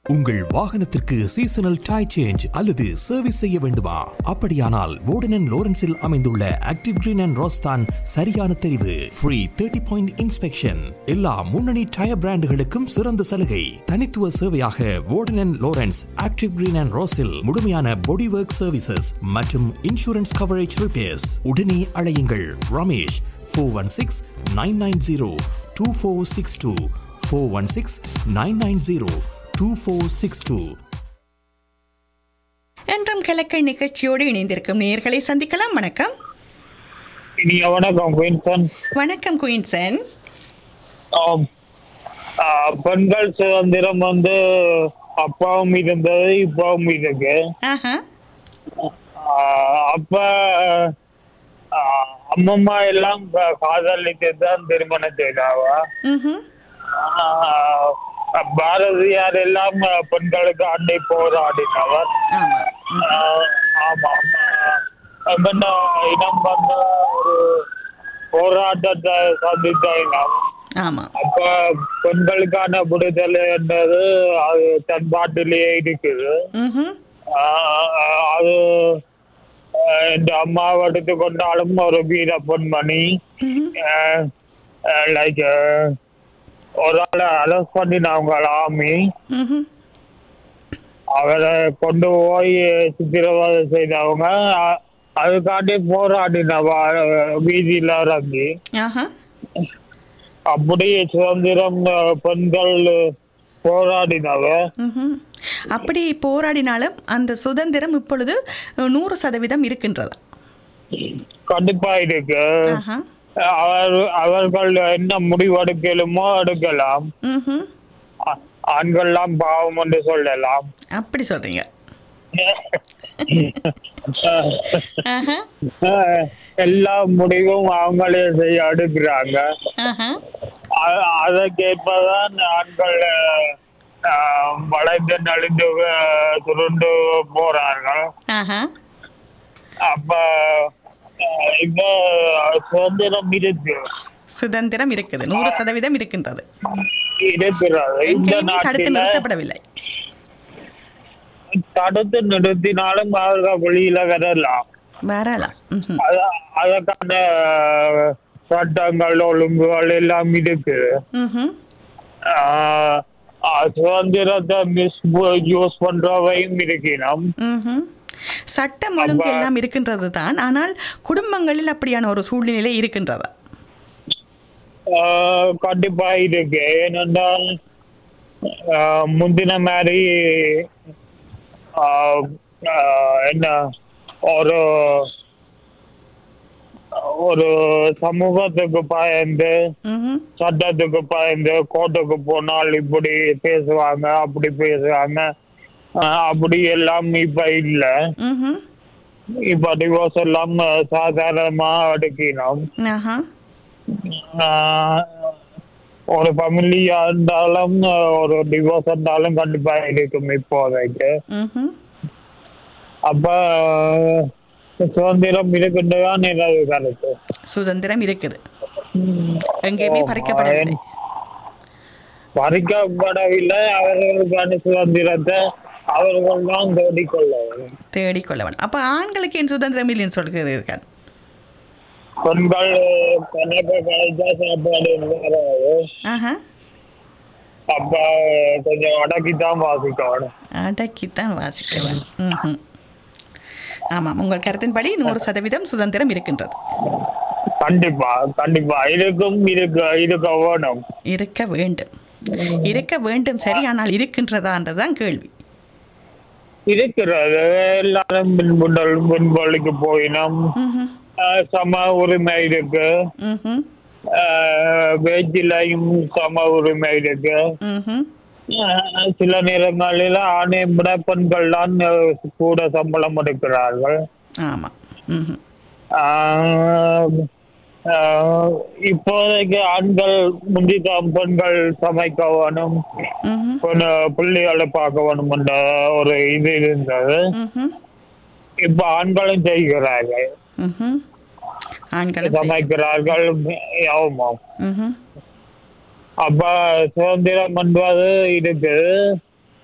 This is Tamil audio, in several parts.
உங்கள் வாகனத்திற்கு சீசனல் டை சேஞ்ச் அல்லது சர்வீஸ் செய்ய வேண்டுமா அப்படியானால் வோர்டன் லோரன்ஸில் அமைந்துள்ள ஆக்டிவ் கிரீன் அண்ட் ரோஸ்தான் சரியான தெரிவு ஃப்ரீ தேர்ட்டி பாயிண்ட் இன்ஸ்பெக்ஷன் எல்லா முன்னணி டயர் பிராண்டுகளுக்கும் சிறந்த சலுகை தனித்துவ சேவையாக Warden Lawrence active green and ரோஸில் முழுமையான பாடி ஒர்க் சர்வீசஸ் மற்றும் இன்சூரன்ஸ் கவரேஜ் ரிப்பேர்ஸ் உடனே அழையுங்கள் Ramesh four one six nine nine zero two four six two four one six nine nine zero two four six two என்றும் கலக்கல் நிகழ்ச்சியோடு இணைந்திருக்கும் நேயர்களை சந்திக்கலாம் வணக்கம் இனிய வணக்கம் குயின்சன் வணக்கம் குயின்சன் ஆம். ஆ, பெண்கள் சுதந்திரம் வந்து அப்பாவும் இருந்தது இப்பவும் இருக்கு ஆஹா ஆ, அப்ப ஆ, அம்மம்மா எல்லாம் க- காதலித்து தான் திருமணம் செய்தாவ ம்ஹும். ஆ, பாரதியார் எல்லாம் பெண்களுக்கு அண்டை போராடினவர் ஆமா ம். ஆ, ஆமாம் ஆ, என்ன இனம் வந்த ஒரு போராட்டத்தை சந்தித்த இனம் ஆமா அப்ப பெண்களுக்கான விடுதலை என்றது அது தன் பாட்டிலேயே இருக்குது ம்ஹும். ஆஹ் அது ஆஹ் இந்த அம்மாவை எடுத்து கொண்டாலும் ஒரு வீர பொன்மணி ம்ஹும். லைக் ஒரு ஆளை அரெஸ்ட் பண்ணினாங்க ஆமி ம்ஹும். அவரை கொண்டு போய் சித்திரவதை செய்தவங்க அ- அதுக்காண்டி போராடினவ வீதியில இறங்கி ஆஹா அப்படி சுதந்திரம் அஹ், பெண்கள் போராடினவ ம்ஹும். அப்படி போராடினாலும் அந்த சுதந்திரம் இப்பொழுது நூறு சதவீதம் இருக்கின்றதா கண்டிப்பா இருக்கு ஆஹா அவர் அவர்கள் என்ன முடிவு எடுக்கலுமோ எடுக்கலாம் ம்ஹும். ஆ- ஆண்கள்லாம் பாவம் என்று சொல்லலாம் அப்படி சொல்றீங்க ஆஹா அஹ், எல்லா முடிவும் அவங்களே செய்ய எடுக்கிறாங்க ஆஹா அ- அதற்கேற்பதான் ஆண்கள் அஹ், வளைந்து நலிந்து அஹ், சுருண்டு போறார்கள் ஆஹா அப்ப அஹ், இப்ப சுதந்திரம் இருக்கு சுதந்திரம் இருக்குது நூறு சதவீதம் இருக்கின்றது இருக்கிறது இந்த எங்கேயுமே தடுத்து நாட்டில நிறுத்தப்படவில்லை தடுத்து நிறுத்தினாலும் அவர்கள் வெளியில வரலாம் வரலாம் ம்ஹும். அத- அதற்கான சட்டங்கள் ஒழுங்குகள் எல்லாம் இருக்கு ம்ஹும். ஆஹ் ஆஹ் சுதந்திரத்தை மிஸ் யூஸ் பண்றவையும் இருக்கணும் ம்ஹும். சட்டம் ஒழுங்கு அப்ப- எல்லாம் இருக்கின்றது தான் ஆனால் குடும்பங்களில் அப்படியான ஒரு சூழ்நிலை இருக்கின்றதா ஆஹ் கண்டிப்பா இருக்கு ஏனென்றால் ஆஹ் முந்தின மாதிரி ஆஹ் ஆஹ் என்ன ஒரு ஒரு சமூகத்துக்கு பயந்து ம்ஹும். சட்டத்துக்கு பயந்து கோர்ட்டுக்கு போனால் இப்படி பேசுவாங்க அப்படி பேசுவாங்க ஆஹ் அப்படி எல்லாம் இப்ப இல்ல ம்ஹும். இப்ப டிவோர்ஸ் எல்லாம் சாதாரணமா எடுக்கணும் ஆஹா. ஆஹ் ஒரு ஃபேமிலியா இருந்தாலும் ஒரு டிவோர்ஸ் இருந்தாலும் கண்டிப்பா இருக்கும் இப்போதைக்கு ம்ஹும். அப்ப சுதந்திரம் இருக்குன்றதான் எனது கருத்து சுதந்திரம் இருக்குது எங்கேயுமே ஆமா, பறிக்கப்படவில்லை பறிக்கப்படவில்லை அவர்களுக்கான சுதந்திரத்தை அவர்கள் தான் தேடிக்கொள்ள வேண்டும் தேடிக்கொள்ள வேண்டும் அப்போ ஆண்களுக்கு என் சுதந்திரம் இல்லைன்னு சொல்கிறீர்கள் பெண்கள் கணக்கு கிடைச்சா சாப்பாடு வராது ஆஹா அப்ப கொஞ்சம் அடக்கித்தான் வாசிக்கணும் அடக்கித்தான் வாசிக்க வேண்டும் ம்ஹும். ஆமாம் உங்கள் கருத்தின்படி நூறு சதவீதம் சுதந்திரம் இருக்கின்றது கண்டிப்பா கண்டிப்பா இருக்கும் இருக்கு இருக்க வேணும் இருக்க வேண்டும் இருக்க வேண்டும் சரி ஆனால் இருக்கின்றதான்றதுதான் கேள்வி இருக்கிறது எல்லாரும் முன்னல் முன்வழிக்கு போயினோம் ம்ஹும். ஆஹ் சம உரிமை இருக்கு ம்ஹும். வேஜிலையும் சம உரிமை இருக்கு ம்ஹும். ஆஹ் சில நேரங்களில் ஆணை விட பெண்கள் தான் கூட சம்பளம் எடுக்கிறார்கள் ஆமாம் ம்ஹும். ஆஹ் ஆஹ் இப்போதைக்கு ஆண்கள் முந்திதான் பெண்கள் சமைக்க வேணும் ம்ஹும். பெண் பிள்ளைகளை பார்க்க வேணும் என்ற ஒரு இது இருந்தது ம்ஹும். இப்ப ஆண்களும் செய்கிறார்கள் ம்ஹும். ஆண்களும் செய்ய- சமைக்கிறார்கள் ஆமாம் ம்ஹும். அப்ப சுதந்திரம் என்பது இருக்குது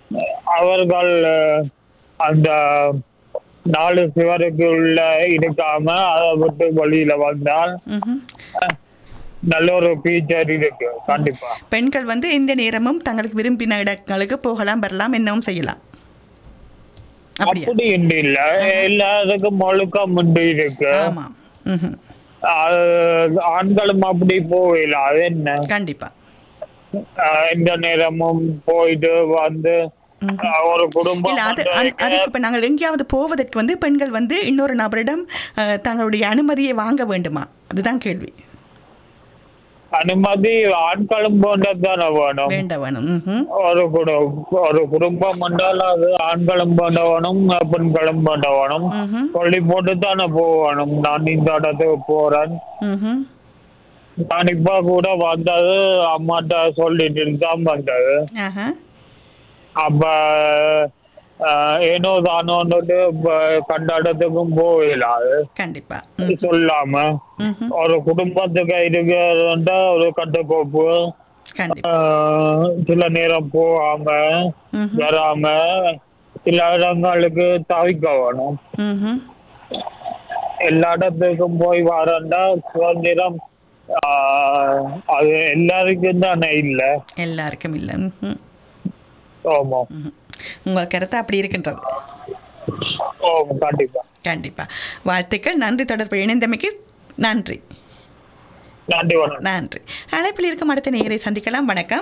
அவர்கள் அஹ், அந்த நாலு சுவருக்கு உள்ள இருக்காம அதை விட்டு வெளியில வந்தால் ம்ஹும். நல்ல ஒரு ஃபீச்சர் இருக்கு கண்டிப்பா பெண்கள் வந்து எந்த நேரமும் தங்களுக்கு விரும்பின இடங்களுக்கு போகலாம் வரலாம் என்னவும் செய்யலாம் அப்படியா அப்படி என்று இல்ல எல்லாத்துக்கும் ஒழுக்கம் உண்டு இருக்கு ஆமாம் ம்ஹும். அது ஆண்களும் அப்படி போகல அது என்ன கண்டிப்பா அஹ் இந்த நேரமும் போயிட்டு வந்து ம்ஹும். அஹ் ஒரு குடும்பம் இல்ல அது வந்து அந்த- அதுக்கு இப்போ நாங்கள் எங்கேயாவது போவதற்கு வந்து பெண்கள் வந்து இன்னொரு நபரிடம் அஹ், தங்களுடைய அனுமதியை வாங்க வேண்டுமா அதுதான் கேள்வி அனுமதி ஆண்களும் போன்றதானே வேணும் வேண்ட வேணும் ம்ஹும். ஒரு குடு- ஒரு குடும்பம் என்றால் அது ஆண்களும் வேண்டவனும் பெண்களும் வேண்டவனும் ம்ஹும். சொல்லி போட்டு தானே போகணும் நான் இந்த இடத்துக்கு போறேன் ம்ஹும். நான் இப்ப கூட வந்தது அம்மாட்ட சொல்லிட்டு தான் வந்தது ஆஹா. அப்ப அஹ், ஏனோ தானோன்னுட்டு இப்ப கண்ட இடத்துக்கும் போகலாது கண்டிப்பா ம். சொல்லாம ம்ஹும். ஒரு குடும்பத்துக்கு இருக்கிற ஒரு கட்டுக்கோப்பு கண்டிப்பா ஆஹ், சில நேரம் போகாம ம்ஹும். வராம சில இடங்களுக்கு தவிக்க வேணும் ம்ஹும். எல்லா இடத்துக்கும் போய் வரண்டா சுதந்திரம் ஆஹ், அது எல்லாருக்கும் தானே இல்ல எல்லாருக்கும் இல்லை ம்ஹும். ஆமா ம்ஹும். உங்கள் கருத்து அப்படி இருக்கின்றது ஆமா கண்டிப்பா கண்டிப்பா வாழ்த்துக்கள் நன்றி தொடர்பு இணைந்தமைக்கு நன்றி நன்றி வணக்கம் நன்றி அழைப்பில் இருக்கும் அடுத்த நேரை சந்திக்கலாம் வணக்கம்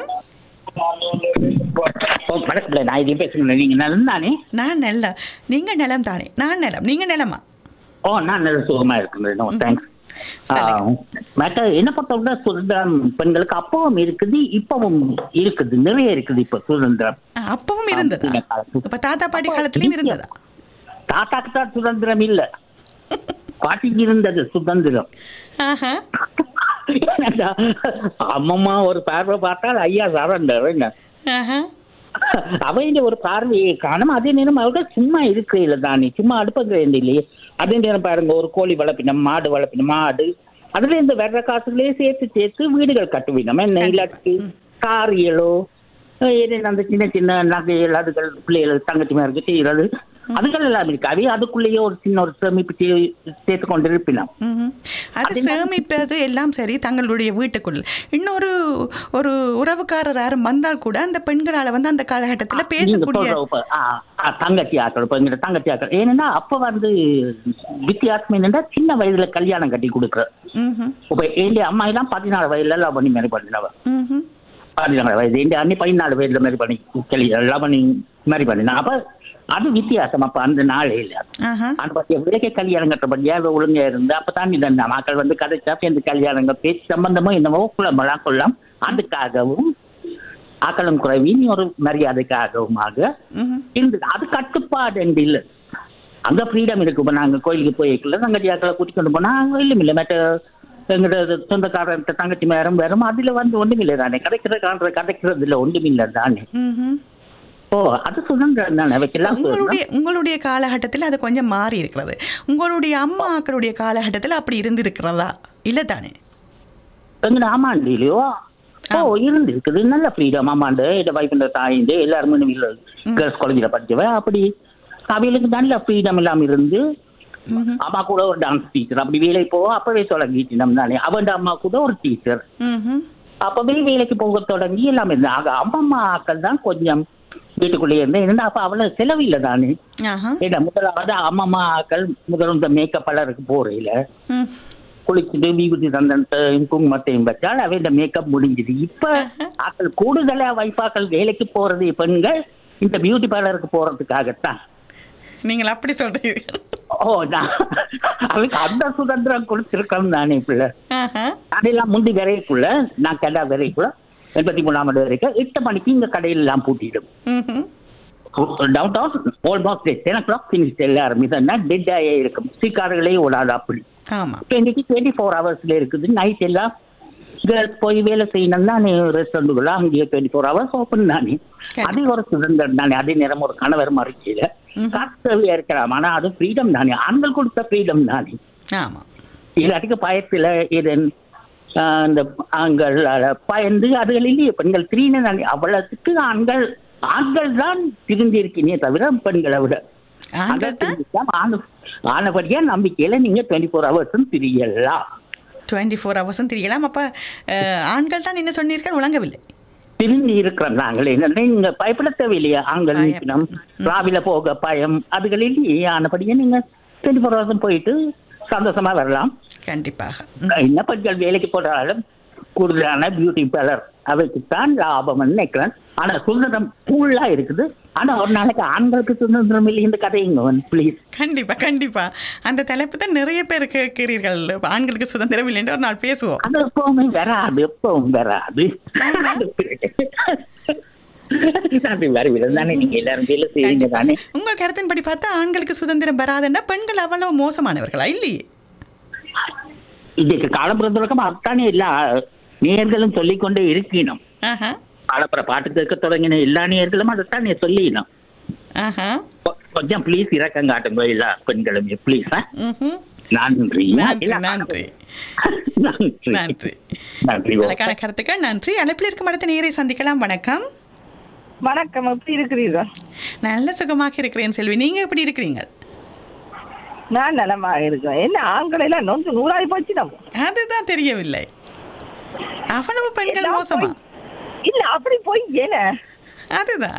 ஓ வணக்கம்ல நான் இதே பேசணும் நீங்க நலம் தானே நான் நல்ல நீங்க நிலம் தானே நான் நிலம் நீங்க நிலமா ஓ நான் நல்ல சுகமா இருக்கிறேன் நோ தேங்க்ஸ் சொல்லுங்க. மற்ற என்ன பொறுத்தவரை சுதந்திரம் பெண்களுக்கு அப்பவும் இருக்குது இப்பவும் இருக்குது நிறைய இருக்குது இப்ப சுதந்திரம் ஆ, அப்பவும் இருந்ததா ஆ, காலத்து. இப்ப தாத்தா பாட்டி காலத்திலயும் இருந்ததா தாத்தாக்கு தான் சுதந்திரம் இல்ல பாட்டிக்கு இருந்தது சுதந்திரம் ஆஹா என்னடா, அம்மம்மா ஒரு பார்வை பார்த்தால் ஐயா சரண்டர் என்ன ஆஹா அவையில ஒரு பார்வையை காணும் அதே நேரம் அவரோட சும்மா இருக்கையில தானே சும்மா அடுப்பங்க இல்லையே அதே நேரம் பாருங்க ஒரு கோழி வளர்ப்பினம் மாடு வளர்ப்பினம் மாடு அதுல இந்த வர்ற காசுகளே சேர்த்து சேர்த்து வீடுகள் கட்டுவினோம் என்ன இல்லாட்டி காரியலோ ஏதேனும் அந்த சின்ன சின்ன நகைகள் அதுகள் பிள்ளைகள் தங்கச்சிமாருக்கு செய்யறது அதுகள் எல்லாம் இருக்கு அவை அதுக்குள்ளேயே ஒரு சின்ன ஒரு சேமிப்பு சே- சேர்த்து கொண்டு இருப்பினோம் ம்ஹும். அது அதே மாதிரி- சேமிப்பது எல்லாம் சரி தங்களுடைய வீட்டுக்குள் இன்னொரு ஒரு உறவுக்காரர் யாரும் வந்தால் கூட அந்த பெண்களால வந்து அந்த காலகட்டத்தில் நீங்க பேசக்கூடிய சொல்ற இப்ப, ஆ, ஆ, தங்கச்சி ஆக்கள் இப்ப எங்கிட்ட தங்கச்சி ஆக்கள் ஏன்னா அப்ப வந்து வித்தியாசம் என்னன்னா சின்ன வயதுல கல்யாணம் கட்டி கொடுக்குற ம்ஹும். இப்ப எங்க அம்மா எல்லாம் பதினாலு வயதுல எல்லாம் பண்ணி மாதிரி பண்ணினவ ம்ஹும். பதினாலு வயது எங்க அண்ணி பதினாலு வயதுல மாதிரி பண்ணி கல்யாணம் எல்லாம் பண்ணி மாதிரி பண்ணினா அப்ப அது வித்தியாசம் அப்ப அந்த நாளே இல்ல ஆஹா அந்த பத்திய விலைக்கு கல்யாணம் கட்டப்படியா அது ஒழுங்கா இருந்து அப்பதான் இந்த மக்கள் வந்து கதைச்சா சேர்ந்து கல்யாணங்க பேச்சு சம்பந்தமோ என்னவோ குழம்பெல்லாம் கொள்ளலாம் அதுக்காகவும் ஆக்களும் குறைவி ஒரு மரியாதைக்காகவுமாக ம்ஹும். இருந்தது அது கட்டுப்பாடு என்று இல்லை அங்க ஃப்ரீடம் இருக்கு இப்ப நாங்க கோயிலுக்கு போய்க்கல தங்கச்சியாக்களை கூட்டிக் கொண்டு போனா அங்க இல்லம் இல்லை மற்ற எங்கிட்ட சொந்தக்காரன் தங்கச்சி மேரம் வேறும் அதுல வந்து ஒண்ணும் இல்லை தானே கிடைக்கிற காண்ற கிடைக்கிறது இல்லை ஒன்றும் இல்லை தானே ம்ஹும். ஓ அது சுதந்திரம் தானே வைக்கலாம் உங்களுடைய உங்களுடைய காலகட்டத்தில் அது கொஞ்சம் மாறி இருக்கிறது உங்களுடைய அம்மாக்களுடைய காலகட்டத்தில் அப்படி இருந்திருக்கிறதா இல்லை தானே எங்கட ஆமாண்டிலையோ ஓ இருந்திருக்குது நல்ல ஃப்ரீடம் ஆமாண்டு இந்த வைஃப் தாயிண்டு எல்லாருமே கேர்ள்ஸ் காலேஜில் படிச்சவ அப்படி அவைகளுக்கு நல்ல ஃப்ரீடம் எல்லாம் இருந்து ம்ஹும். அம்மா கூட ஒரு டான்ஸ் டீச்சர் அப்படி வேலைக்கு போக அப்பவே தொடங்கிட்டினம் தானே அவன் அம்மா கூட ஒரு டீச்சர் ம்ஹும். அப்பவே வேலைக்கு போக தொடங்கி எல்லாமே இருந்தது ஆக அம்மம்மா ஆக்கள் தான் கொஞ்சம் வீட்டுக்குள்ளேயே இருந்து இருந்தா அப்ப அவ்வளவு செலவில்லை தானே ஆஹா ஏன்னா முதலாவது அம்மம்மா ஆக்கள் முதல் இந்த மேக்கப் பலருக்கு போறையில ம். குளிச்சுட்டு விபூதி சந்தனத்தையும் குங்குமத்தையும் வச்சால் அவை இந்த மேக்கப் முடிஞ்சுது இப்ப ஆக்கள் கூடுதலா வைஃபாக்கள் வேலைக்கு போறது பெண்கள் இந்த பியூட்டி பார்லருக்கு போறதுக்காகத்தான் நீங்கள் அப்படி சொல்றீங்க ஓ நான் அவளுக்கு அந்த சுதந்திரம் கொடுத்திருக்கோம் தானே பிள்ளை ஆஹா அதெல்லாம் முந்தி வரைக்குள்ள நான் கடை வரைக்குள்ள எண்பத்தி மூணாம் ஆண்டு வரைக்கும் எட்டு மணிக்கு இங்க கடையில் எல்லாம் பூட்டிடும் ம்ஹும். Town town almost ten o'clock finish எல்லாரும் இதெல்லாம் டெட் ஆகி இருக்கும் சீக்கார்களே ஓடாது அப்படி ஆமா இப்போ இன்னைக்கு டுவெண்ட்டி ஃபோர் ஹவர்ஸ்ல இருக்குது நைட் எல்லாம் கேர்ள்ஸ் போய் வேலை செய்யணும் தானே ரெஸ்டாரண்ட்டுக்குள்ள அங்கேயே டுவெண்ட்டி ஃபோர் ஹவர்ஸ் ஓப்பன் தானே அது ஒரு சுதந்திரம் தானே அதே நேரம் ஒரு கணவர் மறைச்சியில காசு இருக்கலாம் ஆனா அது ஃப்ரீடம் தானே ஆண்கள் கொடுத்த ஃப்ரீடம் தானே ஆமா இல்லாட்டிக்கு பயத்தில் இதன் இந்த ஆண்கள் பயந்து அதுகள் இல்லையே பெண்கள் திடீர்னு நான் அவ்வளவுக்கு ஆண்கள் ஆண்கள் தான் திருந்தி இருக்கீங்க தவிர பெண்களை விட ஆண்கள் தான் ஆனபடியா நம்பிக்கையில நீங்க டுவெண்ட்டி ஃபோர் ஹவர்ஸும் திரியலாம் டுவெண்ட்டி ஃபோர் ஹவர்ஸும் தெரியலாம் அப்போ ஆண்கள் தான் என்ன சொன்னீர்கள் விளங்கவில்லை திரும்பி இருக்கிறோம் நாங்கள் என்னன்னா நீங்க பயப்பட தேவையில்லையா ஆண்கள் பயம். நிற்கணும் ராவில போக பயம் அதுகளில் ஆனபடியா நீங்க டுவெண்ட்டி ஃபோர் ஹவர்ஸும் போயிட்டு சந்தோஷமா வரலாம் கண்டிப்பாக என்ன பெண்கள் வேலைக்கு போறாலும் கூடுதலான பியூட்டி பார்லர் அவைக்குத்தான் லாபம் நினைக்கிறேன் ஆனா சுதந்திரம் ஃபுல்லா இருக்குது ஆனா ஒரு நாளைக்கு ஆண்களுக்கு சுதந்திரம் இல்லை இந்த கதைங்க ப்ளீஸ் கண்டிப்பா கண்டிப்பா அந்த தலைப்பு தான் நிறைய பேர் கேட்கிறீர்கள் ஆண்களுக்கு சுதந்திரம் இல்லைன்னு ஒரு நாள் பேசுவோம் அது எப்பவுமே வராது எப்பவும் வராது அது வரவில்லை தானே நீங்க எல்லாரும் வேலை செய்வீங்க தானே உங்க கருத்தின்படி பார்த்தா ஆண்களுக்கு சுதந்திரம் வராதுன்னா பெண்கள் அவ்வளவு மோசமானவர்களா இல்லையே இதுக்கு காலப்புற தொடக்கம் அத்தானே எல்லா நேர்களும் சொல்லிக்கொண்டே இருக்கணும் ஆஹா காலப்புற பாட்டு கேட்க தொடங்கின எல்லா நேர்களும் அதைத்தான் சொல்லிடணும் ஆஹா கொ- கொஞ்சம் ப்ளீஸ் இறக்கம் காட்டுங்க எல்லா பெண்களும் ப்ளீஸ் ம்ஹும். நன்றி நன்றி நன்றி நன்றி நன்றி நன்றி அழகான கருத்துக்கள் நன்றி அழைப்பில் இருக்கும் அடுத்த நேரை சந்திக்கலாம் வணக்கம் வணக்கம் எப்படி இருக்கிறீர்கள் நல்ல சுகமாக இருக்கிறேன் செல்வி நீங்க எப்படி இருக்கிறீங்க நான் நலமாக இருக்கிறேன் என்ன ஆண்களை எல்லாம் நொந்து நூறாய் போச்சு நம்ம அதுதான் தெரியவில்லை அவ்வளவு பெண்கள் எல்லாம் மோசமா போய்- இல்ல அப்படி போய் ஏன அதுதான்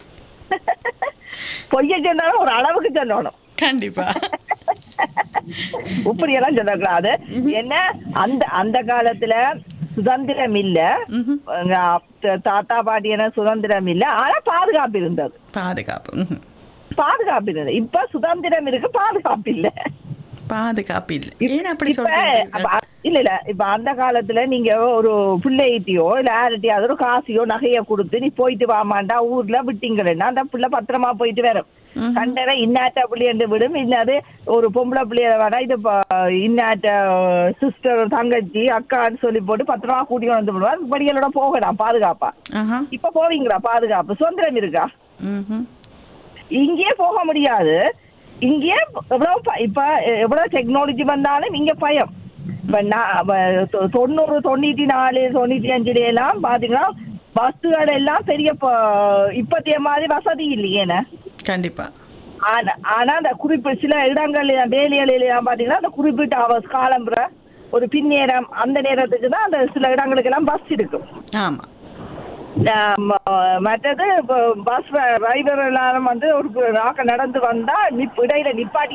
பொய்ய சொன்னாலும் ஒரு அளவுக்கு சொல்லணும் கண்டிப்பா இப்படியெல்லாம் சொல்லக்கூடாது என்ன அந்த அந்த காலத்துல சுதந்திரம் இல்ல ம்ஹும். அஹ் த- தாத்தா பாட்டி என்ன சுதந்திரம் இல்ல ஆனா பாதுகாப்பு இருந்தது பாதுகாப்பு ம்ஹும். பாதுகாப்பு இருந்தது இப்ப சுதந்திரம் இருக்கு பாதுகாப்பு இல்ல பாதுகாப்பு இல்லை ஏன் அப்படி இப்ப சொல்றீங்க அப்ப- இல்ல இல்ல இப்ப அந்த காலத்துல நீங்க ஒரு பிள்ளைகிட்டயோ இல்ல யார்கிட்டயாவது ஒரு காசையோ நகைய கொடுத்து நீ போயிட்டு வாமாண்டா ஊர்ல விட்டீங்கன்னா அந்த பிள்ளை பத்திரமா போயிட்டு வரும் கண்டன இன்னாட்ட பிள்ளைய விடும் இன்னாது ஒரு பொம்பளை பிள்ளைய வேணா இது ப- இன்னாட்ட சிஸ்டர் தங்கச்சி அக்கான்னு சொல்லி போட்டு பத்திரமா கூட்டி வந்து விடுவார் படிகளோட போகலாம் பாதுகாப்பா ஆஹா இப்ப போவீங்களா பாதுகாப்பு சுதந்திரம் இருக்கா ம்ஹும். இங்கேயே போக முடியாது இங்கேயே எவ்வளவு ப- இப்ப எவ்வளவு டெக்னாலஜி வந்தாலும் இங்க பயம் இப்ப நான் வ- தொ- தொண்ணூறு தொண்ணூத்தி நாலு தொண்ணூத்தி அஞ்சுல எல்லாம் பாத்தீங்கன்னா பஸ்ஸுகள் எல்லாம் பெரிய ப- இப்பத்திய மாதிரி வசதி இல்லையேன கண்டிப்பா ஆனா ஆனா அந்த குறிப்பிட்ட சில இடங்கள் வேலைகளில் பாத்தீங்கன்னா அந்த குறிப்பிட்ட அவர்ஸ் காலம்புற ஒரு பின்னேரம் அந்த நேரத்துக்கு தான் அந்த சில இடங்களுக்கு எல்லாம் பஸ் இருக்கும் ஆமா ஆம், மற்றது பஸ் டிரைவர் எல்லாரும் வந்து ஒரு நாக்க நடந்து வந்தா நிப் இடையில நிப்பாட்டி